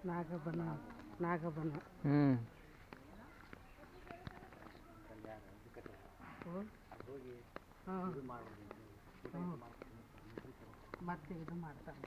ನಾಗಬನ ನಾಗಬನ ಹ್ಞೂ ಹಾಂ ಮತ್ತೆ ಇದು ಮಾಡ್ತಾರೆ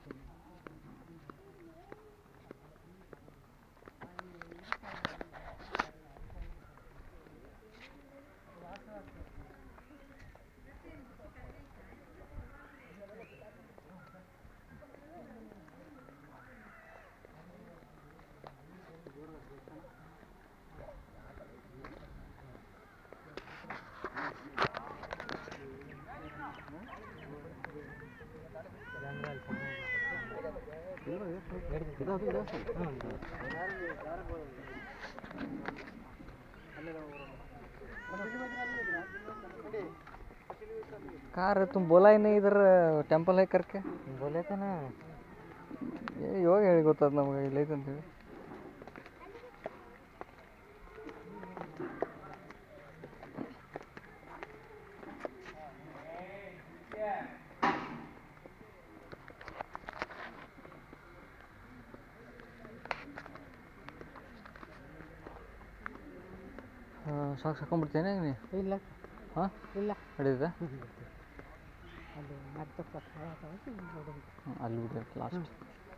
कार तुम बोला ही नहीं इधर टेंपल है करके बोले थे ना ಏ ಇವಾಗ ಹೇಳಿ ಗೊತ್ತಾದ ನಮಗೆ ಇಲ್ಲೈತೆ ಅಂತೇಳಿ ಸಾಕ್ಸ್ ಹಾಕೊಂಡ್ಬಿಡ್ತೇನೆ ನೀ ಇಲ್ಲ ಹಾಂ ಇಲ್ಲ ಹಿಡಿದ ಅದು ಮತ್ತೆ ಪಕ್ಕ ಅಲ್ಲಿ ಬಿಡಿ ಲಾಸ್ಟ್